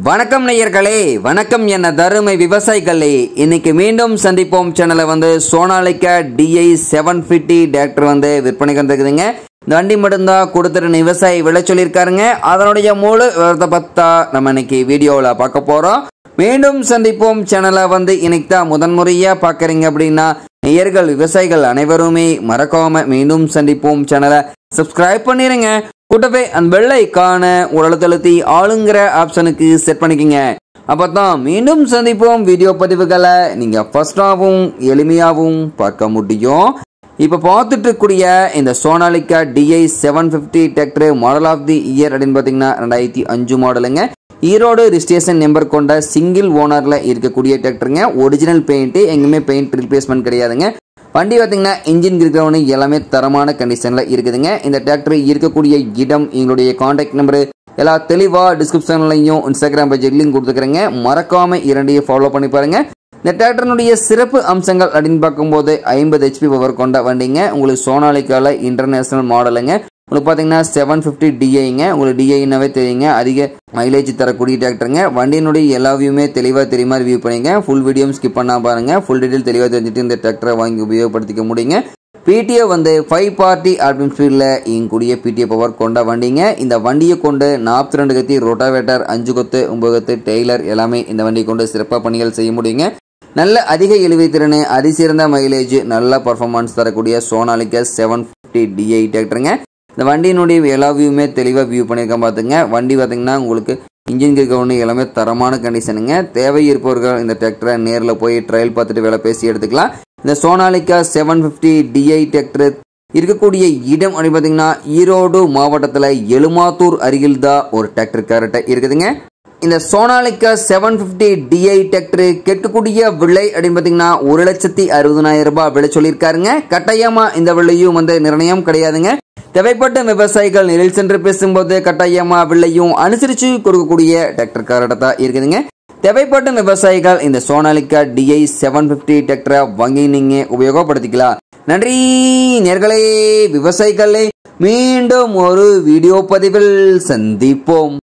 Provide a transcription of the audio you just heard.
வணக்கம் நேயர்களே வணக்கம் என்ன தருமை விவசாயிகளே இன்னைக்கு மீண்டும் சந்திப்போம் சேனலை வந்து Sonalika DI seven fifty tractor வந்து விற்பனைக்கு வந்துருக்குதுங்க இந்த வண்டி மட்டும்தான் கொடுத்துட்டு விவசாயி விலை சொல்லியிருக்காருங்க அதனுடைய முழு விவரத்தை பத்தா நம்ம இன்னைக்கு வீடியோவில் பார்க்க போகிறோம் மீண்டும் சந்திப்போம் சேனலை வந்து இன்னைக்கு தான் முதன்முறையாக பார்க்குறீங்க அப்படின்னா நேயர்கள் விவசாயிகள் அனைவருமே மறக்காம மீண்டும் சந்திப்போம் சேனலை சப்ஸ்கிரைப் பண்ணிடுங்க கூட்டவே அந்த வெள்ளை காண உடலத்தழுத்தி ஆளுங்கிற ஆப்ஷனுக்கு செட் பண்ணிக்கங்க அப்பதான் மீண்டும் சந்திப்போம் வீடியோ பதிவுகளை நீங்க ஃபர்ஸ்டாகவும் எளிமையாகவும் பார்க்க முடியும் இப்போ பார்த்துட்டு இருக்கக்கூடிய இந்த Sonalika DI seven fifty tractor model of the year அப்படின்னு பார்த்தீங்கன்னா ரெண்டாயிரத்தி அஞ்சு மாடலுங்க ஈரோடு ரிஜிஸ்ட்ரேஷன் நம்பர் கொண்ட சிங்கிள் ஓனரில் இருக்கக்கூடிய டிராக்டருங்க ஒரிஜினல் பெயிண்ட்டு எங்கேயுமே பெயிண்ட் ரிப்ளேஸ்மெண்ட் கிடையாதுங்க வண்டி பார்த்தீங்கன்னா இன்ஜின் இருக்கிறவனு எல்லாமே தரமான கண்டிஷனில் இருக்குதுங்க இந்த டிராக்டர் இருக்கக்கூடிய இடம் எங்களுடைய காண்டாக்ட் நம்பரு எல்லாம் தெளிவாக டிஸ்கிரிப்ஷன்லையும் இன்ஸ்டாகிராம் பேஜ் லிங்க் கொடுத்துக்கிறேங்க மறக்காம இரண்டையும் ஃபாலோ பண்ணி பாருங்க இந்த டிராக்டர்னுடைய சிறப்பு அம்சங்கள் அப்படின்னு பார்க்கும்போது ஐம்பது ஹெச்பி பவர் கொண்ட வண்டிங்க உங்களுக்கு சோனாலிக்கால இன்டர்நேஷனல் மாடலுங்க உங்களுக்கு பார்த்தீங்கன்னா செவன் ஃபிஃப்டி டிஐங்க உங்களுக்கு டிஐனாவே தெரியுங்க அதிக மைலேஜ் தரக்கூடிய டிராக்டருங்க வண்டியினுடைய எல்லா வியூமே தெளிவாக தெரியுமா ரிவ்யூ பண்ணிங்க ஃபுல் வீடியோ ஸ்கிப் பண்ணா பாருங்க ஃபுல் டீட்டெயில் தெளிவாக தெரிஞ்சுட்டு இந்த டிராக்டரை வாங்கி உபயோகப்படுத்திக்க முடியுங்க பிடிஏ வந்து ஃபைவ் பார்ட்டி ஆர்பிஎம் ஸ்பீடில் இயங்கக்கூடிய பிடிஏ பவர் கொண்ட வண்டிங்க இந்த வண்டியை கொண்டு நாற்பத்தி ரெண்டு கத்தி ரொட்டாவேட்டர் அஞ்சு கொத்து ஒன்பது கொத்து டெய்லர் எல்லாமே இந்த வண்டியை கொண்டு சிறப்பாக பணிகள் செய்ய முடியுங்க நல்ல அதிக இழுவை திறன் அதிசிறந்த மைலேஜ் நல்ல பர்ஃபார்மன்ஸ் தரக்கூடிய சோனாலிக்கா செவன் ஃபிஃப்டி டிஐ டிராக்டருங்க இந்த வண்டியினுடைய எல்லா வியூமே தெளிவாக வியூ பண்ணியிருக்கேன் பார்த்துங்க வண்டி பார்த்தீங்கன்னா உங்களுக்கு இன்ஜின் ஒன்று எல்லாமே தரமான கண்டிஷனுங்க தேவை இருப்பவர்கள் இந்த டிராக்டரை நேரில் போய் ட்ரையல் பார்த்துட்டு வேலை பேசி எடுத்துக்கலாம் இந்த Sonalika seven fifty DI tractor இருக்கக்கூடிய இடம் அப்படின்னு பார்த்தீங்கன்னா ஈரோடு மாவட்டத்தில் எலுமாத்தூர் அருகில் தான் ஒரு டிராக்டர் கேரட்டை இருக்குதுங்க இந்த Sonalika seven fifty DI tractor கேட்கக்கூடிய விலை அப்படின்னு பார்த்தீங்கன்னா ஒரு லட்சத்தி அறுபதனாயிரம் ரூபாய் விலை சொல்லியிருக்காருங்க கட்டாயமாக இந்த விலையும் வந்து நிர்ணயம் கிடையாதுங்க தேவைப்பட்ட விவசாயிகள் நேரில் சென்று பேசும்போது கட்டாயமா விலையும் அனுசரித்து கொடுக்கக்கூடிய டிராக்டர் காரட்ட தான் இருக்குதுங்க தேவைப்பட்ட விவசாயிகள் இந்த சோனாலிக்கா டிஐ செவன் ஃபிஃப்டி டிராக்டரை வாங்கி நீங்க உபயோகப்படுத்திக்கலாம் நன்றி நேர்களே விவசாயிகளே மீண்டும் ஒரு வீடியோ பதிவில் சந்திப்போம்